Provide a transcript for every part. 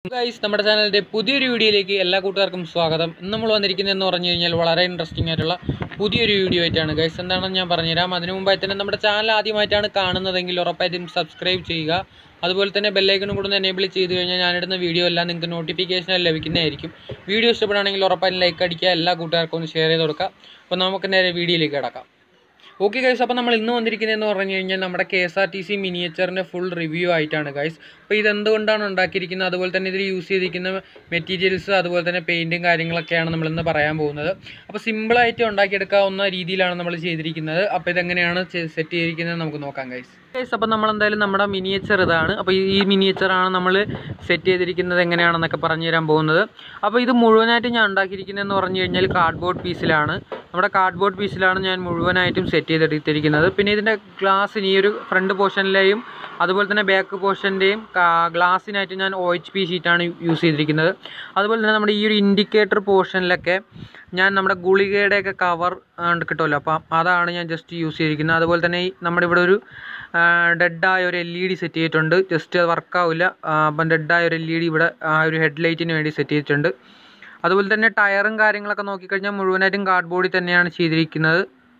guys നമ്മുടെ ചാനലിൻ്റെ പുതിയൊരു വീഡിയോയിലേക്ക് എല്ലാ കൂട്ടുകാർക്കും സ്വാഗതം ഇന്ന് നമ്മൾ വന്നിരിക്കുന്നതെന്ന് പറഞ്ഞു കഴിഞ്ഞാൽ വളരെ ഇൻട്രസ്റ്റിംഗ് ആയിട്ടുള്ള പുതിയൊരു വീഡിയോ ആയിട്ടാണ് ഗൈസ് എന്താണെന്ന് ഞാൻ പറഞ്ഞുതരാം അതിനു മുമ്പായി തന്നെ നമ്മുടെ ചാനൽ ആദ്യമായിട്ടാണ് കാണുന്നതെങ്കിൽ ഉറപ്പായിട്ടും സബ്സ്ക്രൈബ് ചെയ്യുക അതുപോലെ തന്നെ ബെല്ലൈക്കണും കൂടെ ഒന്ന് എനേബിൾ ചെയ്ത് കഴിഞ്ഞാൽ ഞാനിടുന്ന വീഡിയോ എല്ലാം നിങ്ങൾക്ക് നോട്ടിഫിക്കേഷൻ ലഭിക്കുന്നതായിരിക്കും വീഡിയോ ഇഷ്ടപ്പെടുകയാണെങ്കിൽ ഉറപ്പായിട്ടും ലൈക്ക് അടിക്കുക എല്ലാ കൂട്ടുകാർക്കും ഒന്ന് ഷെയർ ചെയ്ത് കൊടുക്കുക അപ്പോൾ നമുക്ക് നേരെ വീഡിയോയിലേക്ക് കിടക്കാം ഓക്കെ ഗൈസ് അപ്പോൾ നമ്മൾ ഇന്ന് വന്നിരിക്കുന്നതെന്ന് പറഞ്ഞു കഴിഞ്ഞാൽ നമ്മുടെ K S R T C മിനിയേച്ചറിൻ്റെ ഫുൾ റിവ്യൂ ആയിട്ടാണ് ഗൈസ് അപ്പോൾ ഇത് എന്തുകൊണ്ടാണ് ഉണ്ടാക്കിയിരിക്കുന്നത് അതുപോലെ തന്നെ ഇതിൽ യൂസ് ചെയ്തിരിക്കുന്ന മെറ്റീരിയൽസ് അതുപോലെ തന്നെ പെയിൻറ്റും കാര്യങ്ങളൊക്കെയാണ് നമ്മളിന്ന് പറയാൻ പോകുന്നത് അപ്പോൾ സിമ്പിളായിട്ട് ഉണ്ടാക്കിയെടുക്കാവുന്ന രീതിയിലാണ് നമ്മൾ ചെയ്തിരിക്കുന്നത് അപ്പോൾ ഇതെങ്ങനെയാണ് സെറ്റ് ചെയ്തിരിക്കുന്നത് നമുക്ക് നോക്കാം ഗൈസ് ഗൈസ് അപ്പോൾ നമ്മൾ എന്തായാലും നമ്മുടെ മിനിയേച്ചർ ഇതാണ് അപ്പോൾ ഈ മിനിയേച്ചറാണ് നമ്മൾ സെറ്റ് ചെയ്തിരിക്കുന്നത് എങ്ങനെയാണെന്നൊക്കെ പറഞ്ഞു തരാൻ പോകുന്നത് അപ്പോൾ ഇത് മുഴുവനായിട്ട് ഞാൻ ഉണ്ടാക്കിയിരിക്കുന്നതെന്ന് പറഞ്ഞു കഴിഞ്ഞാൽ കാർഡ്ബോർഡ് പീസിലാണ് നമ്മുടെ കാർഡ്ബോർഡ് പീസിലാണ് ഞാൻ മുഴുവനായിട്ടും സെറ്റ് ചെയ്തെടുത്തിരിക്കുന്നത് പിന്നെ ഇതിൻ്റെ ഗ്ലാസ്സിന് ഈ ഒരു ഫ്രണ്ട് പോർഷനിലെയും അതുപോലെ തന്നെ ബാക്ക് പോർഷൻ്റെയും ഗ്ലാസ്സിനായിട്ട് ഞാൻ ഒ എച്ച് പി ഷീറ്റാണ് യൂസ് ചെയ്തിരിക്കുന്നത് അതുപോലെ തന്നെ നമ്മുടെ ഈ ഒരു ഇൻഡിക്കേറ്റർ പോർഷനിലൊക്കെ ഞാൻ നമ്മുടെ ഗുളികയുടെയൊക്കെ കവർ കിട്ടുമല്ലോ അപ്പം അതാണ് ഞാൻ ജസ്റ്റ് യൂസ് ചെയ്തിരിക്കുന്നത് അതുപോലെ തന്നെ ഈ നമ്മുടെ ഇവിടെ ഒരു ഡെഡായ ഒരു എൽ ഇ ഡി സെറ്റ് ചെയ്തിട്ടുണ്ട് ജസ്റ്റ് അത് വർക്കാവില്ല അപ്പം ഡെഡായ ഒരു എൽ ഇ ഡി ഇവിടെ ആ ഒരു ഹെഡ് ലൈറ്റിന് വേണ്ടി സെറ്റ് ചെയ്തിട്ടുണ്ട് അതുപോലെ തന്നെ ടയറും കാര്യങ്ങളൊക്കെ നോക്കിക്കഴിഞ്ഞാൽ മുഴുവനായിട്ടും കാർഡ്ബോർഡിൽ തന്നെയാണ് ചെയ്തിരിക്കുന്നത്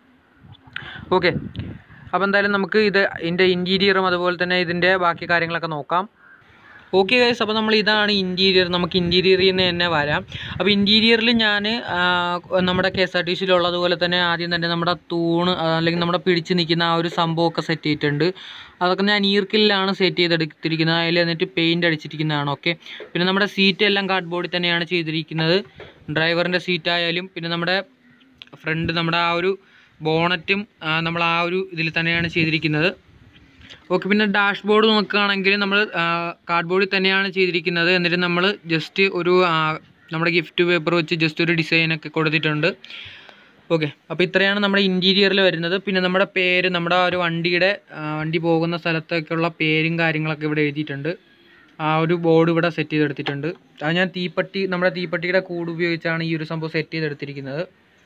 ഓക്കെ അപ്പോൾ എന്തായാലും നമുക്ക് ഇത് ഇതിൻ്റെ ഇൻറ്റീരിയറും അതുപോലെ തന്നെ ഇതിൻ്റെ ബാക്കി കാര്യങ്ങളൊക്കെ നോക്കാം ഓക്കെ ഗൈസ് അപ്പോൾ നമ്മൾ ഇതാണ് ഇൻറ്റീരിയർ നമുക്ക് ഇൻറ്റീരിയറിൽ നിന്ന് തന്നെ വരാം അപ്പോൾ ഇൻറ്റീരിയറിൽ ഞാൻ നമ്മുടെ കെ എസ് ആർ ടി സിയിലുള്ളതുപോലെ തന്നെ ആദ്യം തന്നെ നമ്മുടെ തൂണ് അല്ലെങ്കിൽ നമ്മുടെ പിടിച്ച് നിൽക്കുന്ന ആ ഒരു സംഭവമൊക്കെ സെറ്റ് ചെയ്തിട്ടുണ്ട് അതൊക്കെ ഞാൻ ഈർക്കിലാണ് സെറ്റ് ചെയ്തെടുത്തിരിക്കുന്നത് അതിൽ എന്നിട്ട് പെയിൻറ്റ് അടിച്ചിരിക്കുന്നതാണ് ഓക്കെ പിന്നെ നമ്മുടെ സീറ്റ് എല്ലാം കാർഡ്ബോർഡിൽ തന്നെയാണ് ചെയ്തിരിക്കുന്നത് ഡ്രൈവറിൻ്റെ സീറ്റ് ആയാലും പിന്നെ നമ്മുടെ ഫ്രണ്ട് നമ്മുടെ ആ ഒരു ബോണറ്റും നമ്മൾ ആ ഒരു ഇതിൽ തന്നെയാണ് ചെയ്തിരിക്കുന്നത് ഓക്കെ പിന്നെ ഡാഷ്ബോർഡ് നോക്കുകയാണെങ്കിൽ നമ്മൾ കാർഡ്ബോർഡിൽ തന്നെയാണ് ചെയ്തിരിക്കുന്നത് എന്നിട്ട് നമ്മൾ ജസ്റ്റ് ഒരു നമ്മുടെ ഗിഫ്റ്റ് പേപ്പർ വെച്ച് ജസ്റ്റ് ഒരു ഡിസൈനൊക്കെ കൊടുത്തിട്ടുണ്ട് ഓക്കെ അപ്പോൾ ഇത്രയാണ് നമ്മുടെ ഇൻറ്റീരിയറിൽ വരുന്നത് പിന്നെ നമ്മുടെ പേര് നമ്മുടെ ആ ഒരു വണ്ടിയുടെ വണ്ടി പോകുന്ന സ്ഥലത്തൊക്കെയുള്ള പേരും കാര്യങ്ങളൊക്കെ ഇവിടെ എഴുതിയിട്ടുണ്ട് ആ ഒരു ബോർഡ് ഇവിടെ സെറ്റ് ചെയ്തെടുത്തിട്ടുണ്ട് അത് ഞാൻ തീപ്പട്ടി നമ്മുടെ തീപ്പട്ടിയുടെ കൂട് ഉപയോഗിച്ചാണ് ഈ ഒരു സംഭവം സെറ്റ് ചെയ്തെടുത്തിരിക്കുന്നത്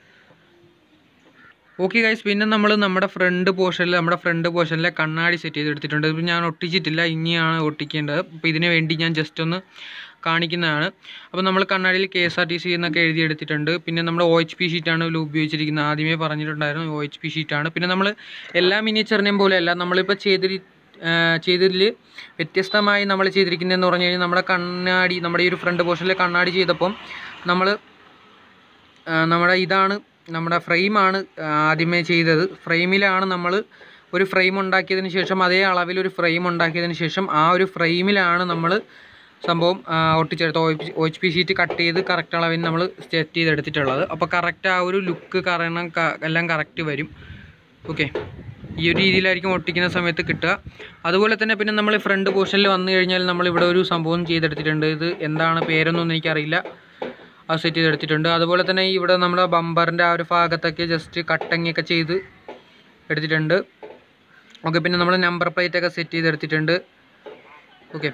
ഓക്കെ ഗൈസ് പിന്നെ നമ്മൾ നമ്മുടെ ഫ്രണ്ട് പോർഷനിൽ നമ്മുടെ ഫ്രണ്ട് പോർഷനിലെ കണ്ണാടി സെറ്റ് ചെയ്തെടുത്തിട്ടുണ്ട് ഇത് ഞാൻ ഒട്ടിച്ചിട്ടില്ല ഇനിയാണ് ഒട്ടിക്കേണ്ടത് അപ്പോൾ ഇതിന് വേണ്ടി ഞാൻ ജസ്റ്റ് ഒന്ന് കാണിക്കുന്നതാണ് അപ്പോൾ നമ്മൾ കണ്ണാടിയിൽ K S R T C എന്നൊക്കെ എഴുതിയെടുത്തിട്ടുണ്ട് പിന്നെ നമ്മുടെ ഒ എച്ച് പി ഷീറ്റാണ് ഇതിൽ ഉപയോഗിച്ചിരിക്കുന്നത് ആദ്യമേ പറഞ്ഞിട്ടുണ്ടായിരുന്നു ഒ എച്ച് പി ഷീറ്റാണ് പിന്നെ നമ്മൾ എല്ലാ മിനിച്ചറിനെയും പോലെയല്ല നമ്മളിപ്പോൾ ചെയ്തിരി ചെയ്തതിൽ വ്യത്യസ്തമായി നമ്മൾ ചെയ്തിരിക്കുന്നതെന്ന് പറഞ്ഞു കഴിഞ്ഞാൽ നമ്മുടെ കണ്ണാടി നമ്മുടെ ഈ ഒരു ഫ്രണ്ട് പോർഷനിലെ കണ്ണാടി ചെയ്തപ്പം നമ്മൾ നമ്മുടെ ഇതാണ് നമ്മുടെ ഫ്രെയിമാണ് ആദ്യമേ ചെയ്തത് ഫ്രെയിമിലാണ് നമ്മൾ ഒരു ഫ്രെയിം ഉണ്ടാക്കിയതിന് ശേഷം അതേ അളവിൽ ഒരു ഫ്രെയിം ഉണ്ടാക്കിയതിന് ശേഷം ആ ഒരു ഫ്രെയിമിലാണ് നമ്മൾ സംഭവം ഒട്ടിച്ചെടുത്ത് O H P sheet cut ചെയ്ത് കറക്റ്റ് അളവിന് നമ്മൾ സെറ്റ് ചെയ്തെടുത്തിട്ടുള്ളത് അപ്പോൾ കറക്റ്റ് ആ ഒരു ലുക്ക് കാരണം എല്ലാം കറക്റ്റ് വരും ഓക്കെ ഈ ഒരു രീതിയിലായിരിക്കും ഒട്ടിക്കുന്ന സമയത്ത് കിട്ടുക അതുപോലെ തന്നെ പിന്നെ നമ്മൾ ഫ്രണ്ട് പോർഷനിൽ വന്നു കഴിഞ്ഞാൽ നമ്മൾ ഇവിടെ ഒരു സംഭവം ചെയ്തെടുത്തിട്ടുണ്ട് ഇത് എന്താണ് പേരൊന്നും എനിക്കറിയില്ല അത് സെറ്റ് ചെയ്തെടുത്തിട്ടുണ്ട് അതുപോലെ തന്നെ ഇവിടെ നമ്മുടെ ബമ്പറിൻ്റെ ആ ഒരു ഭാഗത്തൊക്കെ ജസ്റ്റ് കട്ടങ്ങൊക്കെ ചെയ്ത് എടുത്തിട്ടുണ്ട് ഓക്കെ പിന്നെ നമ്മൾ നമ്പർ പ്ലേറ്റ് ഒക്കെ സെറ്റ് ചെയ്തെടുത്തിട്ടുണ്ട് ഓക്കെ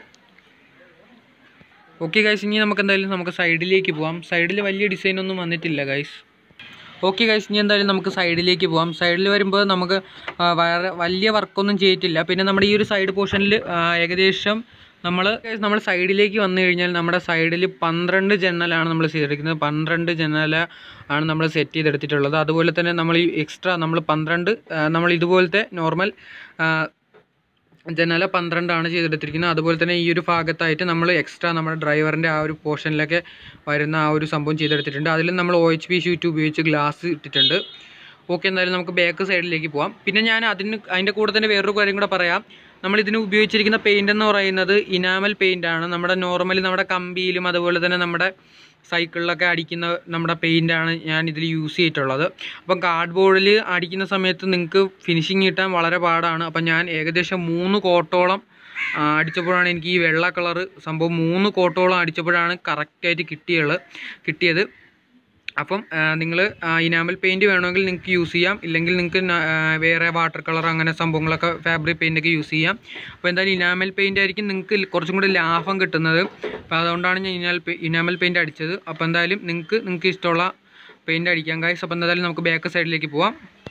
ഓക്കെ ഗൈസ് ഇനി നമുക്ക് എന്തായാലും നമുക്ക് സൈഡിലേക്ക് പോവാം സൈഡിൽ വലിയ ഡിസൈൻ ഒന്നും വന്നിട്ടില്ല ഗൈസ് ഓക്കെ ഗൈസ് ഇനി എന്തായാലും നമുക്ക് സൈഡിലേക്ക് പോവാം സൈഡിൽ വരുമ്പോൾ നമുക്ക് വേറെ വലിയ വർക്കൊന്നും ചെയ്തിട്ടില്ല പിന്നെ നമ്മുടെ ഈ ഒരു സൈഡ് പോർഷനിൽ ഏകദേശം നമ്മൾ നമ്മൾ സൈഡിലേക്ക് വന്നു കഴിഞ്ഞാൽ നമ്മുടെ സൈഡിൽ പന്ത്രണ്ട് ജനലാണ് നമ്മൾ ചെയ്തെടുക്കുന്നത് പന്ത്രണ്ട് ജനല ആണ് നമ്മൾ സെറ്റ് ചെയ്തെടുത്തിട്ടുള്ളത് അതുപോലെ തന്നെ നമ്മൾ ഈ എക്സ്ട്രാ നമ്മൾ പന്ത്രണ്ട് നമ്മൾ ഇതുപോലത്തെ നോർമൽ ജനല പന്ത്രണ്ടാണ് ചെയ്തെടുത്തിരിക്കുന്നത് അതുപോലെ തന്നെ ഈ ഒരു ഭാഗത്തായിട്ട് നമ്മൾ എക്സ്ട്രാ നമ്മുടെ ഡ്രൈവറിൻ്റെ ആ ഒരു പോർഷനിലൊക്കെ വരുന്ന ആ ഒരു സംഭവം ചെയ്തെടുത്തിട്ടുണ്ട് അതിൽ നമ്മൾ ഒ എച്ച് പി ഷീറ്റ് ഉപയോഗിച്ച് ഗ്ലാസ് ഇട്ടിട്ടുണ്ട് ഓക്കെ എന്തായാലും നമുക്ക് ബാക്ക് സൈഡിലേക്ക് പോവാം പിന്നെ ഞാൻ അതിന് അതിൻ്റെ കൂടെ തന്നെ വേറൊരു കാര്യം കൂടെ പറയാം നമ്മൾ ഇതിന് ഉപയോഗിച്ചിരിക്കുന്ന പെയിൻ്റ് എന്ന് പറയുന്നത് ഇനാമൽ പെയിൻ്റ് ആണ് നമ്മുടെ നോർമലി നമ്മുടെ കമ്പിയിലും അതുപോലെ തന്നെ നമ്മുടെ സൈക്കിളിലൊക്കെ അടിക്കുന്ന നമ്മുടെ പെയിൻ്റാണ് ഞാൻ ഇതിൽ യൂസ് ചെയ്തിട്ടുള്ളത് അപ്പം കാർഡ് ബോർഡിൽ അടിക്കുന്ന സമയത്ത് നിങ്ങൾക്ക് ഫിനിഷിങ് കിട്ടാൻ വളരെ പാടാണ് അപ്പം ഞാൻ ഏകദേശം മൂന്ന് കോട്ടോളം അടിച്ചപ്പോഴാണ് എനിക്ക് ഈ വെള്ള കളറ് സംഭവം മൂന്ന് കോട്ടോളം അടിച്ചപ്പോഴാണ് കറക്റ്റായിട്ട് കിട്ടിയത് കിട്ടിയത് അപ്പം നിങ്ങൾ ഇനാമൽ പെയിൻറ്റ് വേണമെങ്കിൽ നിങ്ങൾക്ക് യൂസ് ചെയ്യാം ഇല്ലെങ്കിൽ നിങ്ങൾക്ക് വേറെ വാട്ടർ കളർ അങ്ങനെ സംഭവങ്ങളൊക്കെ ഫാബ്രിക് പെയിൻ്റൊക്കെ യൂസ് ചെയ്യാം അപ്പോൾ എന്തായാലും ഇനാമൽ പെയിൻ്റ് ആയിരിക്കും നിങ്ങൾക്ക് കുറച്ചും കൂടി ലാഭം കിട്ടുന്നത് അപ്പോൾ അതുകൊണ്ടാണ് ഞാൻ ഇനാമൽ ഇനാമൽ പെയിൻറ്റ് അടിച്ചത് അപ്പോൾ എന്തായാലും നിങ്ങൾക്ക് നിങ്ങൾക്ക് ഇഷ്ടമുള്ള പെയിൻറ്റ് അടിക്കാം ഗൈസ് അപ്പോൾ എന്തായാലും നമുക്ക് ബാക്ക് സൈഡിലേക്ക് പോവാം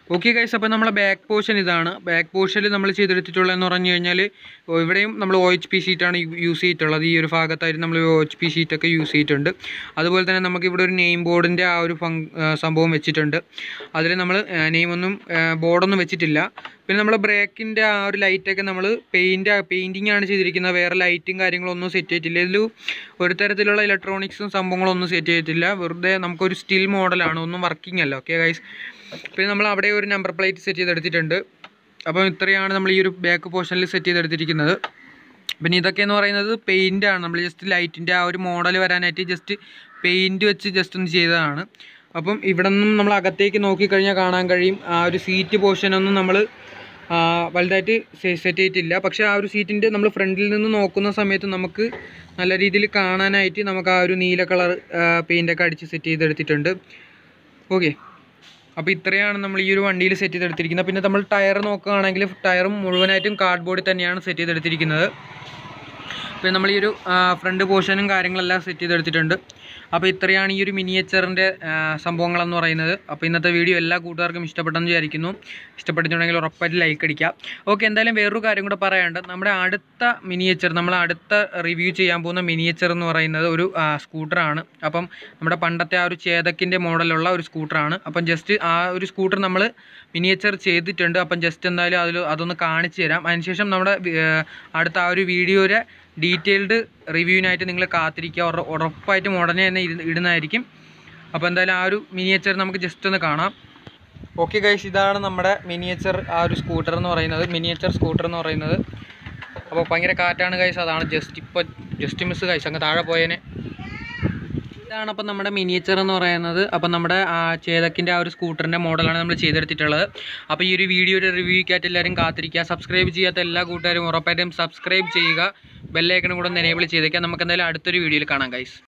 ഓക്കെ ഗൈസ് അപ്പോൾ നമ്മളെ ബാക്ക് പോർഷൻ ഇതാണ് ബാക്ക് പോർഷനിൽ നമ്മൾ ചെയ്തെടുത്തിട്ടുള്ളതെന്ന് പറഞ്ഞു കഴിഞ്ഞാൽ ഇവിടെയും നമ്മൾ ഒ എച്ച് പി ഷീറ്റാണ് യൂസ് ചെയ്തിട്ടുള്ളത് ഈ ഒരു ഭാഗത്തായിട്ട് നമ്മൾ ഒ എച്ച് പി ഷീറ്റൊക്കെ യൂസ് ചെയ്തിട്ടുണ്ട് അതുപോലെ തന്നെ നമുക്ക് ഇവിടെ ഒരു നെയിം ബോർഡിൻ്റെ ആ ഒരു ഫങ് സംഭവം വെച്ചിട്ടുണ്ട് അതിൽ നമ്മൾ നെയിമൊന്നും ബോർഡൊന്നും വെച്ചിട്ടില്ല പിന്നെ നമ്മൾ ബ്രേക്കിൻ്റെ ആ ഒരു ലൈറ്റൊക്കെ നമ്മൾ പെയിൻ്റ് പെയിൻറ്റിംഗ് ആണ് ചെയ്തിരിക്കുന്നത് വേറെ ലൈറ്റും കാര്യങ്ങളൊന്നും സെറ്റ് ചെയ്തിട്ടില്ല ഇതിൽ ഒരു തരത്തിലുള്ള ഇലക്ട്രോണിക്സും സംഭവങ്ങളൊന്നും സെറ്റ് ചെയ്തിട്ടില്ല വെറുതെ നമുക്കൊരു സ്റ്റിൽ മോഡലാണ് ഒന്നും വർക്കിംഗ് അല്ല ഓക്കെ ഗൈസ് പിന്നെ നമ്മൾ അവിടെ ഒരു നമ്പർ പ്ലേറ്റ് സെറ്റ് ചെയ്തെടുത്തിട്ടുണ്ട് അപ്പോൾ ഇത്രയാണ് നമ്മൾ ഈ ഒരു ബാക്ക് പോർഷനിൽ സെറ്റ് ചെയ്തെടുത്തിരിക്കുന്നത് പിന്നെ ഇതൊക്കെ എന്ന് പറയുന്നത് പെയിൻ്റ് ആണ് നമ്മൾ ജസ്റ്റ് ലൈറ്റിൻ്റെ ആ ഒരു മോഡൽ വരാനായിട്ട് ജസ്റ്റ് പെയിൻറ് വെച്ച് ജസ്റ്റ് ഒന്ന് ചെയ്തതാണ് അപ്പം ഇവിടെ നിന്നും നമ്മൾ അകത്തേക്ക് നോക്കിക്കഴിഞ്ഞാൽ കാണാൻ കഴിയും ആ ഒരു സീറ്റ് പോർഷനൊന്നും നമ്മൾ വലുതായിട്ട് സെറ്റ് ചെയ്തിട്ടില്ല പക്ഷേ ആ ഒരു സീറ്റിൻ്റെ നമ്മൾ ഫ്രണ്ടിൽ നിന്ന് നോക്കുന്ന സമയത്ത് നമുക്ക് നല്ല രീതിയിൽ കാണാനായിട്ട് നമുക്ക് ആ ഒരു നീല കളർ പെയിൻ്റൊക്കെ അടിച്ച് സെറ്റ് ചെയ്തെടുത്തിട്ടുണ്ട് ഓക്കെ അപ്പോൾ ഇത്രയാണ് നമ്മൾ ഈ ഒരു വണ്ടിയിൽ സെറ്റ് ചെയ്തെടുത്തിരിക്കുന്നത് പിന്നെ നമ്മൾ ടയർ നോക്കുകയാണെങ്കിൽ ടയറും മുഴുവനായിട്ടും കാർഡ്ബോർഡിൽ തന്നെയാണ് സെറ്റ് ചെയ്തെടുത്തിരിക്കുന്നത് പിന്നെ നമ്മൾ ഈ ഒരു ഫ്രണ്ട് പോർഷനും കാര്യങ്ങളെല്ലാം സെറ്റ് ചെയ്തെടുത്തിട്ടുണ്ട് അപ്പോൾ ഇത്രയാണ് ഈ ഒരു മിനിയേച്ചറിൻ്റെ സംഭവങ്ങളെന്ന് പറയുന്നത് അപ്പോൾ ഇന്നത്തെ വീഡിയോ എല്ലാ കൂട്ടുകാർക്കും ഇഷ്ടപ്പെട്ടെന്ന് വിചാരിക്കുന്നു ഇഷ്ടപ്പെട്ടിട്ടുണ്ടെങ്കിൽ ഉറപ്പായിട്ട് ലൈക്ക് അടിക്കുക ഓക്കെ എന്തായാലും വേറൊരു കാര്യം കൂടെ പറയാനുണ്ട് നമ്മുടെ അടുത്ത മിനിയേച്ചർ നമ്മൾ അടുത്ത റിവ്യൂ ചെയ്യാൻ പോകുന്ന മിനിയേച്ചർ എന്ന് പറയുന്നത് ഒരു സ്കൂട്ടറാണ് അപ്പം നമ്മുടെ പണ്ടത്തെ ആ ഒരു ചേതക്കിൻ്റെ മോഡലുള്ള ഒരു സ്കൂട്ടറാണ് അപ്പം ജസ്റ്റ് ആ ഒരു സ്കൂട്ടർ നമ്മൾ മിനിയേച്ചർ ചെയ്തിട്ടുണ്ട് അപ്പം ജസ്റ്റ് എന്തായാലും അതിൽ അതൊന്ന് കാണിച്ചു തരാം അതിനുശേഷം നമ്മുടെ അടുത്ത ആ ഒരു വീഡിയോയുടെ ഡീറ്റെയിൽഡ് റിവ്യൂവിനായിട്ട് നിങ്ങൾ കാത്തിരിക്കുക ഉറ ഉറപ്പായിട്ടും ഉടനെ തന്നെ ഇടുന്നതായിരിക്കും അപ്പോൾ എന്തായാലും ആ ഒരു മിനിയേച്ചർ നമുക്ക് ജസ്റ്റ് ഒന്ന് കാണാം ഓക്കെ ഗൈസ് ഇതാണ് നമ്മുടെ മിനിയേച്ചർ ആ ഒരു സ്കൂട്ടർ എന്ന് പറയുന്നത് മിനിയേച്ചർ സ്കൂട്ടർ എന്ന് പറയുന്നത് അപ്പോൾ ഭയങ്കര കാറ്റാണ് ഗൈസ് അതാണ് ജസ്റ്റ് ഇപ്പോൾ ജസ്റ്റ് മിസ് ഗൈസ് അങ്ങ് താഴെ പോയേനെ ഇതാണ് അപ്പം നമ്മുടെ മിനിയേച്ചർ എന്ന് പറയുന്നത് അപ്പം നമ്മുടെ ആ ചേതക്കിൻ്റെ ആ ഒരു സ്കൂട്ടറിൻ്റെ മോഡലാണ് നമ്മൾ ചെയ്തെടുത്തിട്ടുള്ളത് അപ്പോൾ ഈ ഒരു വീഡിയോയുടെ റിവ്യൂക്കായിട്ട് എല്ലാവരും കാത്തിരിക്കുക സബ്സ്ക്രൈബ് ചെയ്യാത്ത എല്ലാ കൂട്ടുകാരും ഉറപ്പായിട്ടും സബ്സ്ക്രൈബ് ചെയ്യുക ബെല്ലൈക്കണും കൂടെ ഒന്ന് എനേബിൾ ചെയ്തേക്കാം നമുക്ക് എന്തായാലും അടുത്തൊരു വീഡിയോയിൽ കാണാം ഗൈസ്